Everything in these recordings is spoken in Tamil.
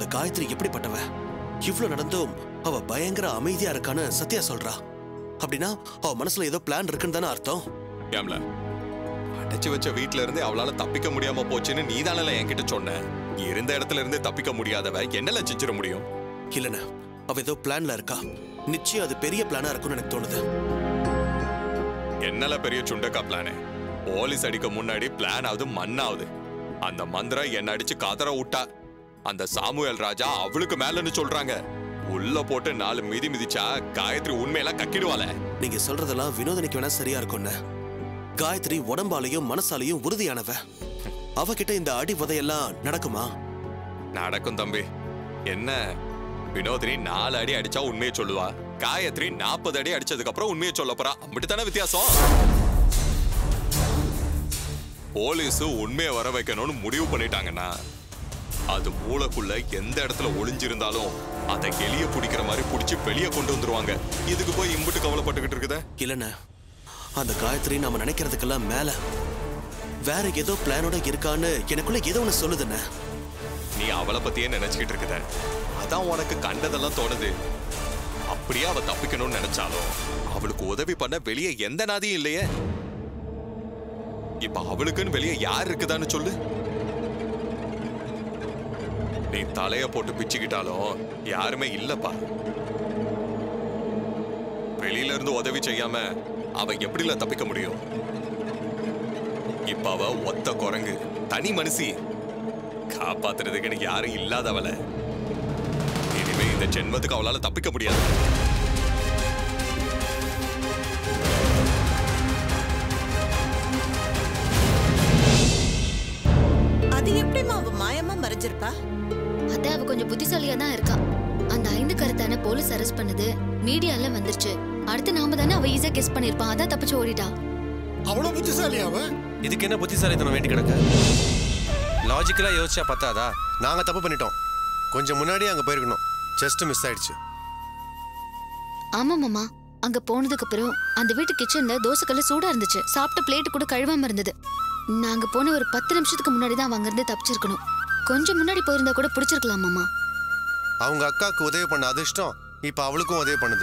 காயத்ரி எப்படிப்பட்டவ இவ்ளோ நடந்தும் அவ பயங்கர அமைதியா இருக்கான்னு சத்யா சொல்றா அப்படின்னா அவ மனசுல ஏதோ பிளான் இருக்குன்னு தானே அர்த்தம் ஏம்ல அடைச்சு வச்ச வீட்ல இருந்து அவளால தப்பிக்க முடியாம போச்சுன்னு நீ தானல என்கிட்ட சொன்ன இருந்த இடத்துல இருந்து தப்பிக்க முடியாதவ என்னல செஞ்சிட முடியும் இல்லைண்ணே அவ ஏதோ பிளான்ல இருக்கா நிச்சயம் அது பெரிய பிளானா இருக்கும்னு எனக்கு தோணுது என்னல பெரிய சுண்டக்கா பிளானு போலீஸ் அடிக்க முன்னாடி பிளான் ஆகுது மண்ணாவது அந்த மந்திரா என்ன அடிச்சு கதற விட்டா அந்த சாமுவேல் ராஜா அவளுக்கு மேலன்னு சொல்றாங்க உள்ள போட்டு நாலு மிதி மிதிச்சா காயத்ரி உண்மையெல்லாம் கக்கிடுவாளே நீங்க சொல்றதெல்லாம் வினோதனிக்கு வேணா சரியா இருக்கும்ண்ணே காயத்ரி உடம்பாலையும் மனசாலையும் உறுதியானவ அவகிட்ட இந்த அடி உதையெல்லாம் நடக்குமா நடக்கும் தம்பி என்ன வினோதினி நாலு அடி அடிச்சா உண்மையை சொல்லுவா காயத்ரி நாற்பது அடி அடிச்சதுக்கு அப்புறம் உண்மையை சொல்ல போறா அப்படித்தானே வித்தியாசம் போலீஸ் உண்மையை வர வைக்கணும்னு முடிவு பண்ணிட்டாங்கன்னா அது மூளைக்குள்ள எந்த இடத்துல ஒளிஞ்சிருந்தாலும் அதை எலிய பிடிக்கிற மாதிரி பிடிச்சி வெளியே கொண்டு வந்துருவாங்க இதுக்கு போய் இம்புட்டு கவலைப்பட்டுக்கிட்டு இருக்குதே இல்லைண்ணே அந்த காயத்ரி நாம நினைக்கிறதுக்கெல்லாம் மேல வேற ஏதோ பிளானோட இருக்கான்னு எனக்குள்ள ஏதோ ஒண்ணு சொல்லுதுண்ணே நீ அவளை பத்தியே நினைச்சுக்கிட்டு இருக்குத அதான் உனக்கு கண்டதெல்லாம் தோணுது அப்படியே அவ தப்பிக்கணும்னு நினைச்சாலும் அவளுக்கு உதவி பண்ண வெளியே எந்த நாதியும் இல்லையே இப்ப அவளுக்குன்னு வெளியே யார் இருக்குதான்னு சொல்லு நீ தலைய போட்டு பிச்சுக்கிட்டாலும் யாருமே இல்லப்பா வெளியில இருந்து உதவி செய்யாம அவ எப்படில தப்பிக்க முடியும் இப்ப அவ ஒத்த குரங்கு தனி மனுஷி காப்பாத்துறதுக்குன்னு யாரும் இல்லாதவள இனிமே இந்த ஜென்மத்துக்கு அவளால தப்பிக்க முடியாது அது எப்படிம்மா அவ மாயமா மறைஞ்சிருப்பா அதான் அவ கொஞ்சம் புத்திசாலியா தான் இருக்கா அந்த ஐந்து கருத்தான போலீஸ் அரெஸ்ட் பண்ணது மீடியால வந்துருச்சு அடுத்து நாம தானே அவ ஈஸியா கெஸ் பண்ணிருப்பான் அதான் தப்பிச்சு ஓடிட்டா அவ்வளவு புத்திசாலி அவ இதுக்கு என்ன புத்திசாலித்தனம் வேண்டி கிடக்கு லாஜிக்கலா யோசிச்சா பத்தாதா நாங்க தப்பு பண்ணிட்டோம் கொஞ்சம் முன்னாடி அங்க போயிருக்கணும் ஜஸ்ட் மிஸ் ஆயிடுச்சு ஆமா மாமா அங்க போனதுக்கு அப்புறம் அந்த வீட்டு கிச்சன்ல தோசைக்கல்ல சூடா இருந்துச்சு சாப்பிட்ட பிளேட் கூட கழுவாம இருந்தது நாங்க போன ஒரு பத்து நிமிஷத்துக்கு முன்னாடி தான் அவங்க இருந்து தப்பிச்சிருக்கணும் கொஞ்சம் முன்னாடி போயிருந்தா கூட பிடிச்சிருக்கலாம் மாமா அவங்க அக்காவுக்கு உதவி பண்ண அதிர்ஷ்டம் இப்ப அவளுக்கும் உதவி பண்ணுது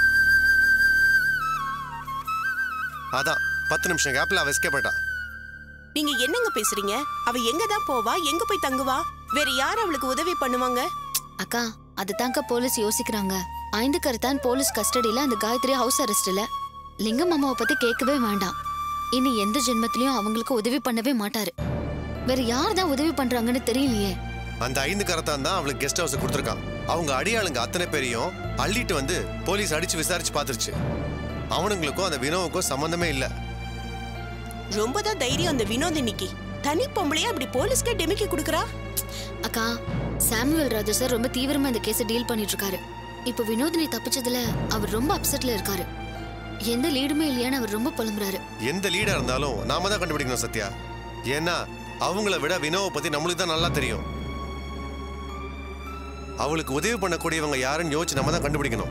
அதான் பத்து நிமிஷம் கேப்ல அவ எஸ்கேப் ஆயிட்டா நீங்க என்னங்க பேசுறீங்க அவ எங்க தான் போவா எங்க போய் தங்குவா வேற யார் அவளுக்கு உதவி பண்ணுவாங்க அக்கா அதுதான்க்கா போலீஸ் யோசிக்கிறாங்க ஐந்து கருத்தான் போலீஸ் கஸ்டடியில அந்த காயத்ரி ஹவுஸ் அரெஸ்ட்ல லிங்கம் மாமாவை பத்தி கேட்கவே வேண்டாம் இனி எந்த ஜென்மத்திலயும் அவங்களுக்கு உதவி பண்ணவே மாட்டாரு வேற யார் தான் உதவி பண்றாங்கன்னு தெரியலையே அந்த ஐந்து கரத்தான் தான் அவளுக்கு கெஸ்ட் ஹவுஸ் கொடுத்துருக்கான் அவங்க அடியாளுங்க அத்தனை பேரையும் அள்ளிட்டு வந்து போலீஸ் அடிச்சு விசாரிச்சு பார்த்துருச்சு அவனுங்களுக்கும் அந்த வினோவுக்கும் சம்பந்தமே இல்லை ரொம்ப தான் தைரியம் அந்த வினோதினிக்கு தனி பொம்பளையா அப்படி போலீஸ்க்கே டெமிக்கி கொடுக்கறா அக்கா சாமுவேல் ராஜா சார் ரொம்ப தீவிரமா இந்த கேஸை டீல் பண்ணிட்டு இருக்காரு இப்போ வினோதினி தப்பிச்சதுல அவர் ரொம்ப அப்செட்ல இருக்காரு எந்த லீடுமே இல்லையான்னு அவர் ரொம்ப புலம்புறாரு எந்த லீடா இருந்தாலும் நாம தான் கண்டுபிடிக்கணும் சத்யா ஏன்னா அவங்கள விட வினோவை பத்தி நம்மளுக்கு தான் நல்லா தெரியும் அவளுக்கு உதவி பண்ணக்கூடியவங்க யாருன்னு யோசிச்சு நம்ம தான் கண்டுபிடிக்கணும்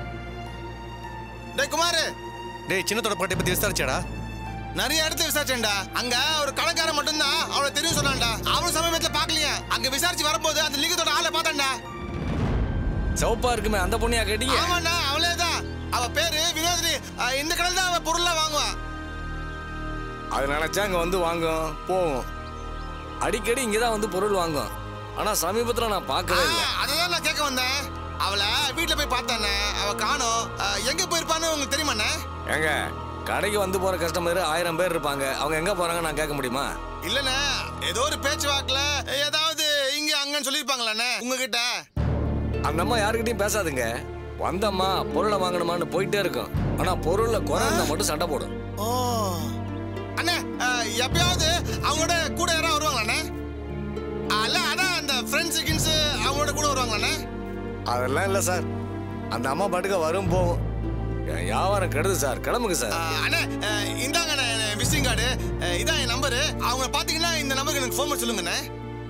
டேய் குமார் டேய் சின்ன தொடப்பாட்டை பத்தி விசாரிச்சாடா நிறைய இடத்துல விசாரிச்சேன்டா அங்க ஒரு கடைக்காரன் மட்டும்தான் அவளை தெரியும் சொன்னான்டா அவனும் சமயத்துல பாக்கலையா அங்க விசாரிச்சு வரும்போது அந்த லிங்கத்தோட ஆளை பார்த்தான்டா சிவப்பா இருக்குமே அந்த பொண்ணையா கேட்டீங்க ஆமாண்ணா அவளே தான் அவ பேரு வினோதினி அஹ், இந்த கடையில் தான் அவ பொருள்லாம் வாங்குவா அது நினைச்சா அங்க வந்து வாங்கும் போகும் அடிக்கடி இங்க தான் வந்து பொருள் வாங்கும் ஆனா சமீபத்துல நான் பார்க்கவே இல்லை ஆ, அதுதான் நான் கேட்க வந்தேன் அவளை வீட்டுல போய் பார்த்தானே அவ காணோம் அஹ், எங்க போயிருப்பான்னு உங்களுக்கு தெரியுமாண்ணே ஏங்க கடைக்கு வந்து போற கஸ்டமர் ஆயிரம் பேர் இருப்பாங்க அவங்க எங்க போறாங்க நான் கேட்க முடியுமா இல்லண்ணே ஏதோ ஒரு பேச்சு வாக்குல ஏதாவது இங்க அங்கன்னு சொல்லியிருப்பாங்களாண்ணே உங்ககிட்ட அந்த அம்மா யாருக்கிட்டையும் பேசாதுங்க வந்தம்மா பொருளை வாங்கணுமான்னு போயிட்டே இருக்கும் ஆனா பொருள்ல குறை இருந்தா மட்டும் சண்டை போடும் ஓ அண்ணே அஹ், எப்பயாவது அவங்களோட கூட யாராவது வருவாங்களாண்ணே அல்ல அதான் அந்த ஃப்ரெண்ட்ஸ் கின்ஸ் அவங்களோட கூட வருவாங்களாண்ணே அதெல்லாம் இல்லை சார் அந்த அம்மா பாட்டுக்கு வரும் போகும் என் வியாபாரம் கெடுது சார் கிளம்புங்க சார் அஹ், அண்ணே அஹ், இந்தாங்கண்ணே விசிட்டிங் கார்டு இதான் என் நம்பரு அவங்க பார்த்தீங்கன்னா இந்த நம்பருக்கு எனக்கு ஃபோன் பண்ணி சொல்லுங்கண்ணே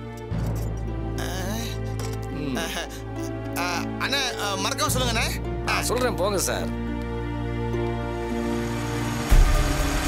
அஹ், அஹ், அஹ், அண்ணே அஹ், மறக்காம சொல்லுங்கண்ணே நான் சொல்றேன் போங்க சார்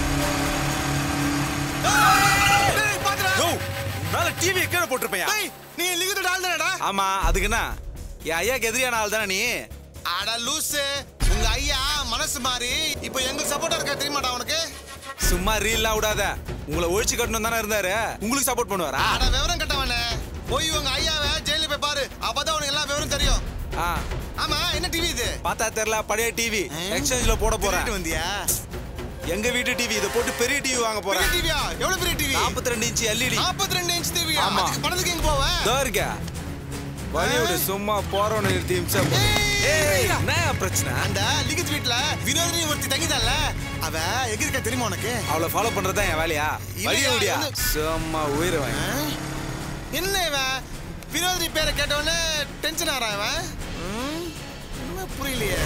டேய், பாத்துடா. மேல டிவி கீழே போட்டிருப்பையா டேய், நீ லிங்கத்தோட ஆள் தானடா ஆமா அதுக்கு என்ன என் ஐயாக்கு எதிரியான ஆள் தானே நீ அட லூசு உங்க ஐயா மனசு மாறி இப்போ எங்களுக்கு சப்போர்ட்டா இருக்கா தெரியுமாடா உனக்கு சும்மா ரீல்லாம் விடாத உங்களை ஒழிச்சு கட்டணும் தானே இருந்தாரு உங்களுக்கு சப்போர்ட் பண்ணுவாரா அட விவரம் கட்டவனே போய் உங்க ஐயாவை ஜெயில போய் பாரு அப்பதான் உனக்கு எல்லா விவரம் தெரியும் ஆ ஆமா என்ன டிவி இது பார்த்தா தெரியல பழைய டிவி எக்ஸ்சேஞ்ச்ல போட போறேன் திருட்டு வந்தியா எங்க வீட்டு டிவி இதை போட்டு பெரிய டிவி வாங்க பெரிய போறேன் டிவியா எவ்வளவு பெரிய டிவி 42 இன்ச் எல்இடி 42 இன்ச் டிவியா ஆமா. அதுக்கு பணத்துக்கு எங்க போவ இதோ இருக்க வழி விடு சும்மா போறவனு நிறுத்தி இம்சை பண்ணு. ஏய் என்ன பிரச்சனை அந்த லிகித் வீட்ல வினோதினி ஒருத்தி தங்கிதால அவ எங்க இருக்கா தெரியுமா உனக்கு அவளை ஃபாலோ பண்றதா என் வேலையா இல்லையா, வழிய விடியா வந்து- சும்மா உயிரை வாங்கி என்ன இவன் வினோதினி பேரை கேட்டவொடனே டென்ஷன் ஆறான் இவன் ம், என்ன புரியலையே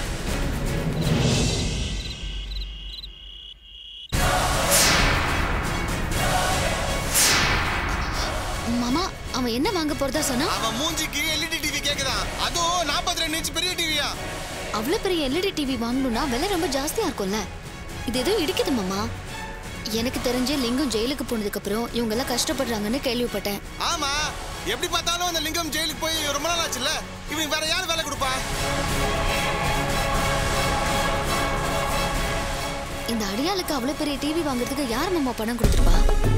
மாமா அவன் என்ன வாங்க போறதா சொன்னா அவன் மூஞ்சிக்கு எல்இடி டிவி கேக்குதான் அதுவும் 42 இன்ச் பெரிய டிவியா அவ்வளவு பெரிய எல்இடி டிவி வாங்கணும்னா விலை ரொம்ப ஜாஸ்தியா இருக்கும்ல இது ஏதோ இடிக்குது மாமா எனக்கு தெரிஞ்சு லிங்கம் ஜெயிலுக்கு போனதுக்கு அப்புறம் இவங்க எல்லாம் கஷ்டப்படுறாங்கன்னு கேள்விப்பட்டேன் ஆமா எப்படி பார்த்தாலும் அந்த லிங்கம் ஜெயிலுக்கு போய் ரொம்ப நாள் ஆச்சுல்ல இவன் வேற யார் வேலை கொடுப்பா இந்த அடியாளுக்கு அவ்வளவு பெரிய டிவி வாங்குறதுக்கு யார் மாமா பணம் கொடுத்துருப்பா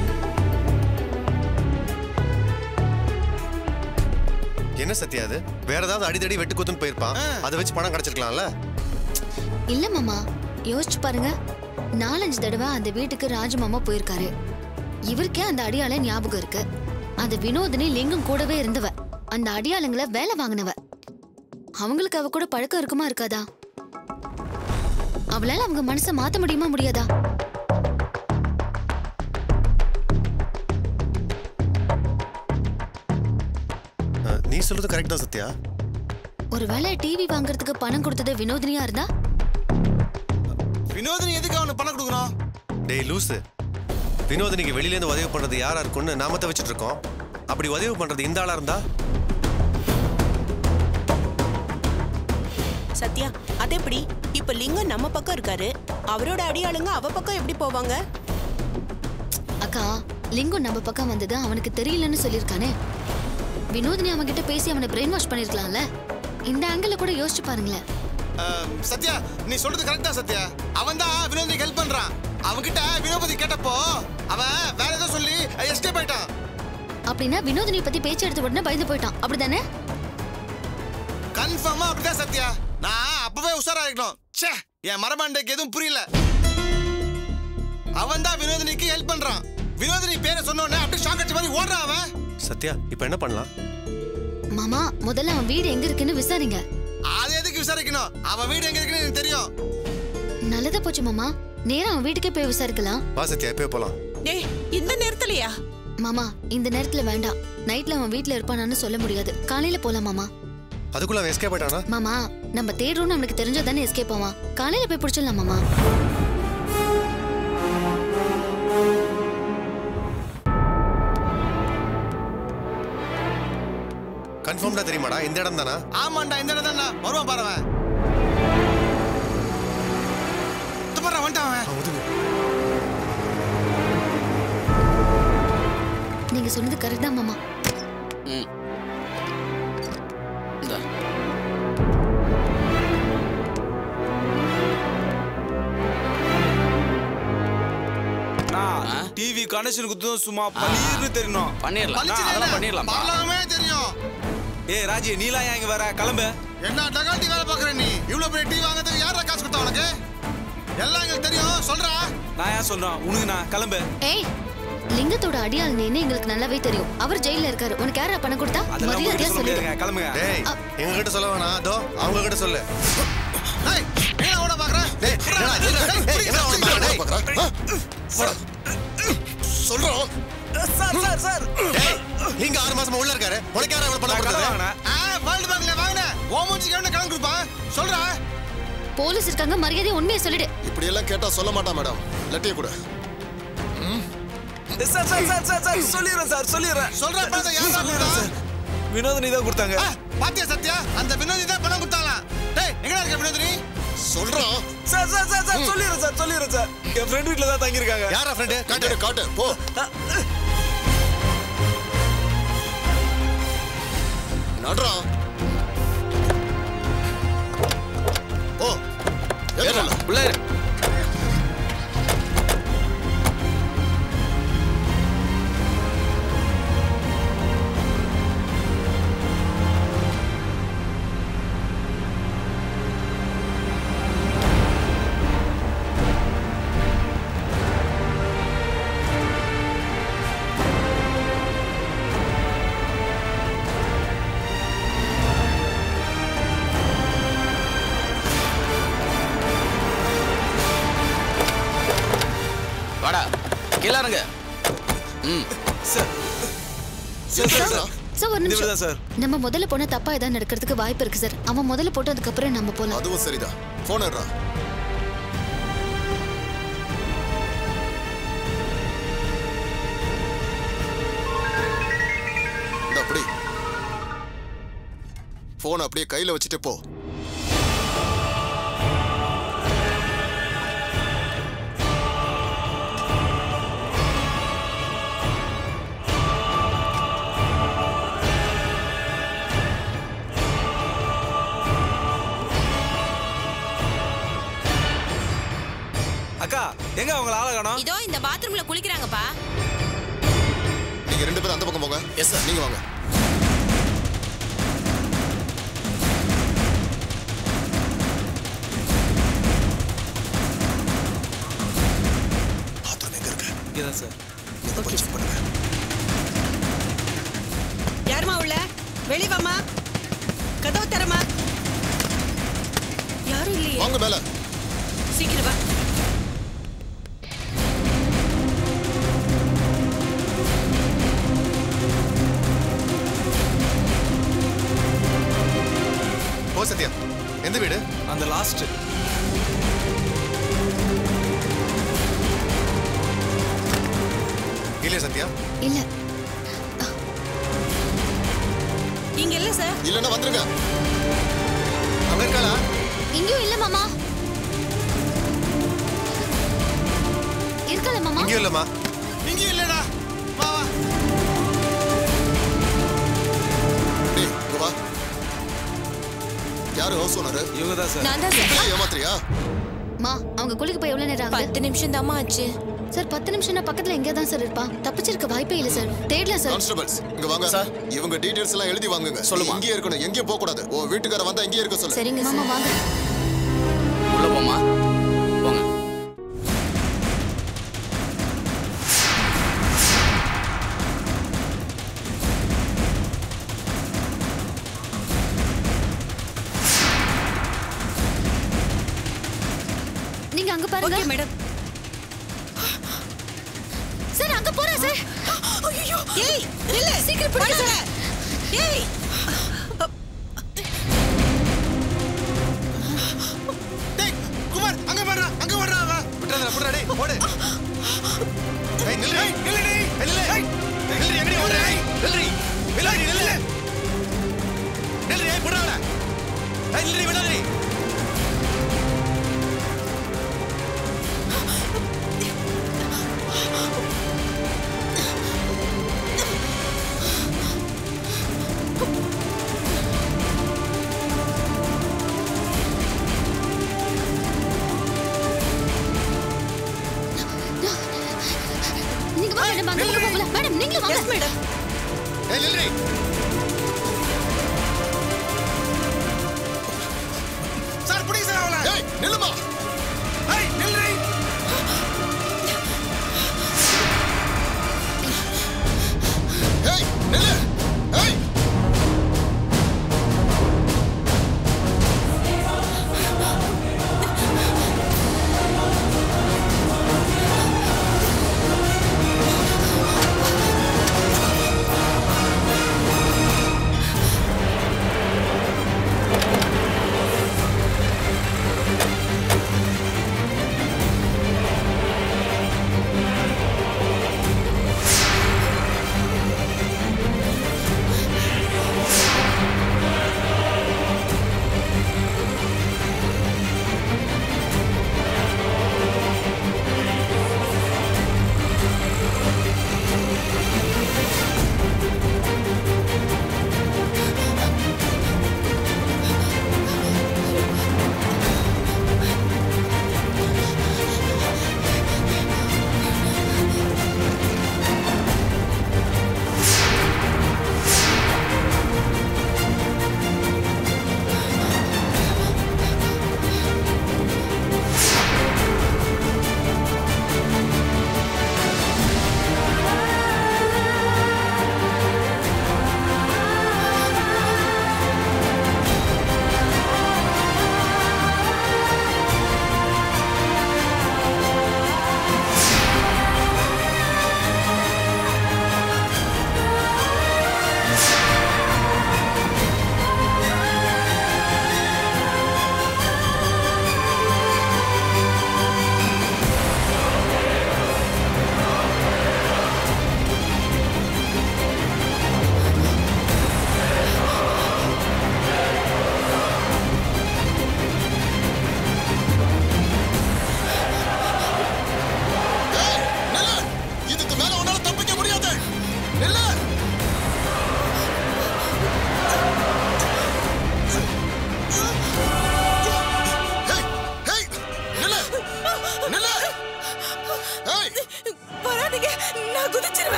என்ன சத்யா அது வேற ஏதாவது அடிதடி வெட்டு குத்துன்னு போயிருப்பான் அதை வச்சு பணம் கிடைச்சிருக்கலாம்ல இல்ல மாமா யோசிச்சு பாருங்க நாலஞ்சு தடவை அந்த வீட்டுக்கு ராஜ மாமா போயிருக்காரு இவருக்கே அந்த அடியாள ஞாபகம் இருக்கு அந்த வினோதினி லிங்கம் கூடவே இருந்தவ அந்த அடியாளுங்களை வேலை வாங்கினவ அவங்களுக்கு அவ கூட பழக்கம் இருக்குமா இருக்காதா அவளால அவங்க மனசை மாத்த முடியுமா முடியாதா அஹ், நீ சொல்றது கரெக்ட் தான் சத்யா ஒருவேளை டிவி வாங்குறதுக்கு பணம் கொடுத்தது வினோதினியா இருந்தா வினோதினி எதுக்கு அவனுக்கு பணம் கொடுக்கணும் டேய் லூசு வினோதினிக்கு வெளியிலேருந்து உதவி பண்றது யாரா இருக்கும்னு நாமத்தை வச்சுட்டு இருக்கோம் அப்படி உதவி பண்றது இந்த ஆளா இருந்தா சத்யா அது எப்படி இப்ப லிங்கம் நம்ம பக்கம் இருக்காரு அவரோட அடியாளுங்க அவ பக்கம் எப்படி போவாங்க அக்கா லிங்கம் நம்ம பக்கம் வந்தது அவனுக்கு தெரியலன்னு சொல்லியிருக்கானே வினோதினி அவன் கிட்ட பேசி அவனை பிரெயின் வாஷ் பண்ணிருக்கலாம்ல இந்த ஆங்கிள் கூட யோசிச்சு பாருங்களேன் அஹ், சத்யா நீ சொல்றது கரெக்டா சத்யா அவன் தான் வினோதினிக்கு ஹெல்ப் பண்றான் அவன்கிட்ட வினோபதி கேட்டப்போ அவன் வேற ஏதோ சொல்லி எஸ்கேப் ஆயிட்டான் அப்படின்னா வினோதினி பத்தி பேச்சு எடுத்த உடனே பயந்து போயிட்டான் அப்படிதானே கன்ஃபார்மா அப்படிதான் சத்யா நான் அப்பவே உஷாரா இருக்கணும் ச்சே என் மரபாண்டைக்கு எதுவும் புரியல அவன் தான் வினோதினிக்கு ஹெல்ப் பண்றான் வினோதினி பேரை சொன்ன உடனே அப்படியே ஷாக் அடிச்ச மாதிரி ஓடுறான் அவன் சத்யா இப்போ என்ன பண்ணலாம் மாமா முதல்ல அவன் வீடு எங்க இருக்குன்னு விசாரிங்க அது எதுக்கு விசாரிக்கணும் அவன் வீடு எங்க இருக்குன்னு எனக்கு தெரியும் நல்லதா போச்சு மாமா நேரா அவன் வீட்டுக்கே போய் விசாரிக்கலாம் வா சத்யா இப்போ போலாம் டேய் இந்த நேரத்துலயா மாமா இந்த நேரத்துல வேண்டாம் நைட்ல அவன் வீட்ல இருப்பானான்னு சொல்ல முடியாது காலையில போலாம் மாமா அதுக்குள்ள அவன் எஸ்கேப் ஆயிட்டானா மாமா நம்ம தேடுறோம்னு அவனுக்கு தெரிஞ்சா தானே எஸ்கேப் ஆவான் காலையில போய் பிடிச்சிடலாம் மாமா கன்ஃபார்ம்டா தெரியுமாடா இந்த இடம் தானா ஆமாண்டா இந்த இடம் தான் வருவான் பாரு அவன் துப்பறா வந்துட்டான் அவன் நீங்க சொன்னது கரெக்ட் தான் மாமா டிவி கனெக்ஷன் குத்தும் சும்மா பன்னீர்னு தெரியணும் பண்ணிடலாம் பளிச்சுன்னு அதெல்லாம் என்ன? பண்ணிடலாம் பரலோகமே தெரியும் ஏய் ராஜி நீலா ஏன் இங்க வர கிளம்பு என்ன டகாட்டி வேலை பாக்குற நீ இவ்வளவு பெரிய டீ வாங்குறதுக்கு யாரா காசு கொடுத்தா உனக்கு எல்லாம் எங்களுக்கு தெரியும் சொல்றா நான் ஏன் சொல்றேன் உனக்கு நான் கிளம்பு ஏய் லிங்கத்தோட அடியாள் நீன்னு எங்களுக்கு நல்லாவே தெரியும் அவர் ஜெயில இருக்காரு உனக்கு யாரா பணம் கொடுத்தா அதெல்லாம் மரியாதையா உங்ககிட்ட சொல்ல சொல்லிடு முடியாதுங்க கிளம்புங்க டேய் எங்க கிட்ட சொல்ல வேணாம் அதோ அவங்க கிட்ட சொல்லு டேய் என்ன ஓட பாக்குற டேய், என்னடா இது? டேய், என்னடா ஓட பாக்குற? டேய். சொல்றோம் சார் சார் சார் டேய், நீங்க ஆறு மாசமா உள்ள இருக்காரு உனக்கு யாரா இவ்வளவு பணம் நான் கடன் கொடுத்தது வாங்கினேன் ஆ வேர்ல்ட் பேங்க்ல வாங்கினேன் ஓ மூஞ்சிக்கு எவ்வளவு கடன் கொடுப்பான் சொல்றா போலீஸ் இருக்காங்க மரியாதையா உண்மையை சொல்லிடு இப்படி எல்லாம் கேட்டா சொல்ல மாட்டான் மேடம் லட்டிய கூட sir sir sir sir sir சொல்லிடுறேன் சார் சொல்லிடுறேன் சொல்றா பார்த்தா யாரா கொடுத்தா வினோதனி தான் கொடுத்தாங்க ஆ, பாத்தியா சத்யா அந்த வினோதி தான் பணம் கொடுத்தாலாம் டேய் எங்கடா இருக்க வினோதினி சொல்றோம் சார் சார் சார் சார் சொல்லிடுறேன் சார் சொல்லிடுறேன் சார் என் ஃப்ரெண்ட் வீட்ல தான் தங்கியிருக்காங்க யாரா ஃப்ரெண்டு காட்டு காட்டு போ நடுறா ஓ ஏறல உள்ள வாடா கீழே இறங்க ம் சார் சார் ஒரு நிமிஷம் தான் சார் நம்ம முதல்ல போன தப்பா ஏதாவது நடக்கிறதுக்கு வாய்ப்பு இருக்கு சார் அவன் முதல்ல போட்டதுக்கு அப்புறம் நம்ம போலாம் அதுவும் சரிதான் போன் எடுறா இந்த அப்படி போன் அப்படியே கையில வச்சுட்டு போ அக்கா எங்க அவங்கள ஆள காணோம் இதோ இந்த பாத்ரூம்ல குளிக்கிறாங்கப்பா நீங்க ரெண்டு பேரும் அந்த பக்கம் போங்க எஸ் சார் நீங்க வாங்க பாத்ரூம் எங்க இருக்கு இங்கதான் சார் நீங்க கொஞ்சம் check பண்ணுங்க யாருமா உள்ள வெளிவாமா கதவு தரமா யாரும் இல்லையே வாங்க மேல சீக்கிரம் வா ஓ சத்யா எந்த வீடு அந்த லாஸ்ட் இல்லையா சத்யா இல்ல இங்க இல்ல சார் இல்லைன்னா வந்துருங்க அங்க இருக்காளா இங்கேயும் இல்ல மாமா இருக்கல மாமா இங்கேயும் இல்லம்மா இங்கேயும் இல்லடா வா வா டேய் இங்க வா யாரு ஹவுஸ் ஓனர் இவங்க தான் சார் நான் தான் சார் ஏமாத்திரியா மா அவங்க குளிக்க போய் எவ்வளவு நேரம் ஆகுது பத்து நிமிஷம் தாம்மா ஆச்சு சார் பத்து நிமிஷம்னா பக்கத்துல எங்கே தான் சார் இருப்பா தப்பிச்சிருக்க வாய்ப்பே இல்ல சார் தேடலாம் சார் கான்ஸ்டபிள்ஸ் இங்க வாங்க சார் இவங்க டீடைல்ஸ் எல்லாம் எழுதி வாங்குங்க சொல்லுங்க இங்கேயே இருக்கணும் எங்கேயும் போக கூடாது உன் வீட்டுக்கார வந்தா இங்கேயே இருக்க சொல்லு சரிங்க மாமா வாங்க உள்ள போமா போங்க நீங்க அங்க பாருங்க ஓகே மேடம் சார் அங்க போறேன் சார் ஏய் இல்ல சீக்கிரம் பிடிங்க சார் ஏய் டேய் குமார் அங்க வர்றா அங்க வர்றா அவ விட்டுறா விட்டுறா டேய் ஓடு ஏய் நில்லு ஏய் நில்லு டேய் நில்லு ஏய் நில்லு எங்கடி ஓடுற ஏய் நில்லு நில்லு நில்லு நில்லு ஏய் புடால ஏய் நில்லு விடாதடி நீங்க வாங்க மேடம் அங்க போகல மேடம் நீங்களும் வாங்க எஸ் மேடம் ஏய் நில்லு சார் பிடிங்க சார் அவள ஏய் நில்லுமா ஏய் நில்லு ஏய் நில்லு ஏய்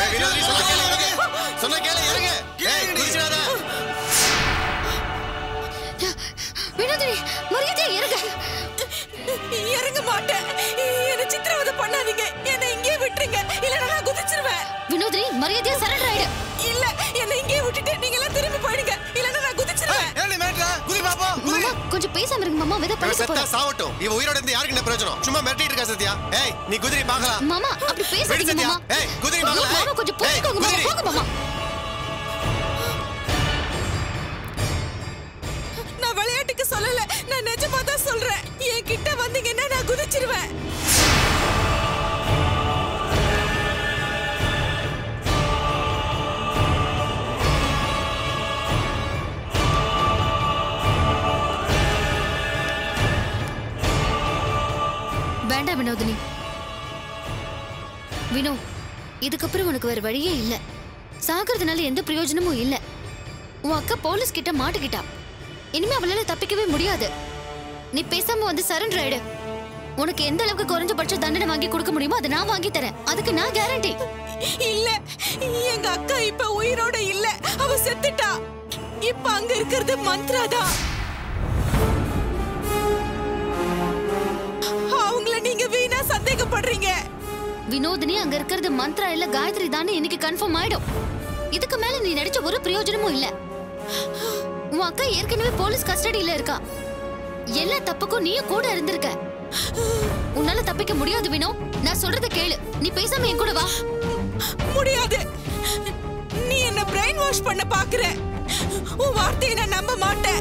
ஏய், வினோதினி, சொன்னா கேளு, இறங்கு. சொன்னா கேளு, இறங்கு. ஏய், குதிச்சிடாத. வினோதினி மரியாதை இறங்க இறங்க மாட்டேன் என்ன சித்திரவதை பண்ணாதீங்க என்ன இங்கே விட்டுருங்க இல்லைன்னா நான் குதிச்சிருவேன் வினோதினி மரியாதையா சரண்டர் ஆயிடு இல்ல என்ன இங்கே விட்டுட்டு நீங்க எல்லாம் திரும்பி போயிடுங்க இல்லைன்னா நான் குதிச்சிருவேன் ஏன்டி மேட்ரா குதி பாப்போம் குதி மாமா கொஞ்சம் பேசாம இருங்க மாமா வித இவன் படிக்க செத்தா போறோம் சாவட்டும் இவ உயிரோட இருந்து யாருக்கு என்ன பிரயோஜனம் சும்மா மிரட்டிட்டு இருக்கா சத்யா ஏய் நீ குதிரை பார்க்கலாம் மாமா அப்படி வெடி பேசாதீங்க சத்யா மாமா ஏய் குதிரை ஐயோ, பார்க்கலாம் மாமா கொஞ்சம் ஏய், புரிஞ்சுக்கோங்க மாமா குதிரை. போங்க மாமா நான் விளையாட்டுக்கு சொல்லல நான் நிஜமா தான் சொல்றேன் என் கிட்ட வந்தீங்கன்னா நான் குதிச்சிருவேன் வேண்டாம் வினோதினி வினோ இதுக்கப்புறம் உனக்கு வேற வழியே இல்ல சாகிறதுனால எந்த பிரயோஜனமும் இல்ல உன் அக்கா போலீஸ் கிட்ட மாட்டிக்கிட்டா இனிமே அவளால தப்பிக்கவே முடியாது நீ பேசாம வந்து சரண்டர் ஆயிடு உனக்கு எந்த அளவுக்கு குறைஞ்சபட்ச தண்டனை வாங்கி கொடுக்க முடியுமோ அதை நான் வாங்கி தரேன் அதுக்கு நான் கேரண்டி இல்ல எங்க அக்கா இப்ப உயிரோட இல்ல அவ செத்துட்டா இப்ப அங்க இருக்கிறது மந்த்ரா தான் அவங்கள நீங்க வீணா சந்தேகப்படுறீங்க வினோதினி அங்க இருக்கிறது மந்த்ரா இல்ல காயத்ரி தானே இன்னைக்கு கன்ஃபார்ம் ஆயிடும் இதுக்கு மேல நீ நடிச்ச ஒரு பிரயோஜனமும் இல்ல உன் அக்கா ஏற்கனவே போலீஸ் கஸ்டடியில இருக்கா எல்லா தப்புக்கும் நீயும் கூட இருந்திருக்க உன்னால தப்பிக்க முடியாது வினோ நான் சொல்றத கேளு நீ பேசாம என் கூட வா முடியாது நீ என்ன பிரெயின் வாஷ் பண்ண பாக்குற உன் வார்த்தையை நான் நம்ப மாட்டேன்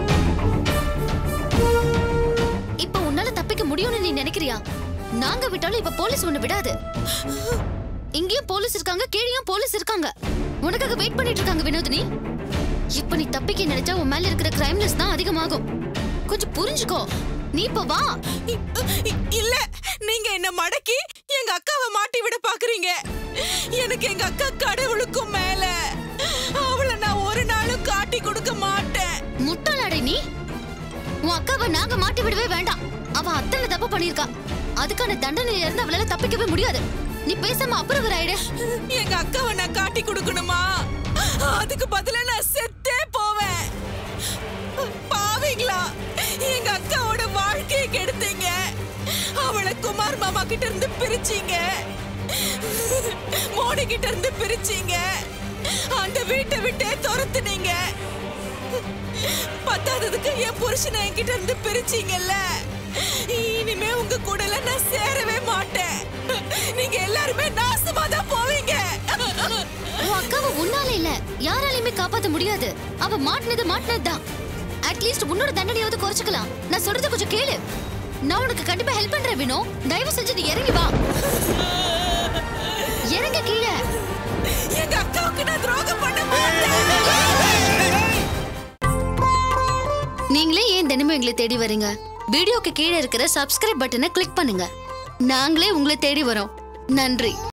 இப்ப உன்னால தப்பிக்க முடியும்னு நீ நினைக்கிறியா நாங்க விட்டாலும் இப்ப போலீஸ் உன்னை விடாது இங்கேயும் போலீஸ் இருக்காங்க கீழேயும் போலீஸ் இருக்காங்க உனக்காக வெயிட் பண்ணிட்டு இருக்காங்க வினோதினி இப்ப நீ தப்பிக்க நினைச்சா உன் மேல இருக்கிற கிரைம்லெஸ் தான் அதிகமாகும் கொஞ்சம் புரிஞ்சுக்கோ நீ இப்ப வா இ- இ- இல்ல நீங்க என்ன மடக்கி எங்க அக்காவை மாட்டி விட பாக்குறீங்க எனக்கு எங்க அக்கா கடவுளுக்கும் மேல அவளை நான் ஒரு நாளும் காட்டி கொடுக்க மாட்டேன் முட்டாளாடை நீ உன் அக்காவை நாங்க மாட்டி விடவே வேண்டாம் அவ அத்தனை தப்பு பண்ணிருக்கா அதுக்கான தண்டனையில இருந்து அவளால தப்பிக்கவே முடியாது நீ பேசாம அப்புறம் ஆயிடு எங்க அக்காவை நான் காட்டி கொடுக்கணுமா அதுக்கு பதிலா நான் செத்தே போவேன் பாவீங்களா எங்க அக்காவோட வாழ்க்கையை கெடுத்தீங்க அவளை குமார் மாமா கிட்ட இருந்து பிரிச்சீங்க மோடி கிட்ட இருந்து பிரிச்சீங்க அந்த வீட்டை விட்டே துரத்துனீங்க பத்தாததுக்கு என் புருஷனை என்கிட்ட இருந்து பிரிச்சீங்கல்ல இனிமே உங்க கூட எல்லாம் நான் சேரவே மாட்டேன் நீங்க எல்லாருமே நாசமா தான் போவீங்க உன் அக்காவை உன்னால இல்ல யாராலையுமே காப்பாத்த முடியாது அவ மாட்டினது மாட்டினதுதான் அட்லீஸ்ட் உன்னோட தண்டனையாவது குறைச்சுக்கலாம் நான் சொல்றத கொஞ்சம் கேளு நான் உனக்கு கண்டிப்பா ஹெல்ப் பண்றேன் வினோ தயவு செஞ்சு நீ இறங்கி வா இறங்க கீழே எங்க அக்காவுக்கு நான் துரோகம் பண்ண மாட்டேன் நீங்களே ஏன் தினமும் எங்களை தேடி வரீங்க வீடியோக்கு கீழே இருக்கிற சப்ஸ்கிரைப் பட்டனை கிளிக் பண்ணுங்க நாங்களே உங்களை தேடி வரோம் நன்றி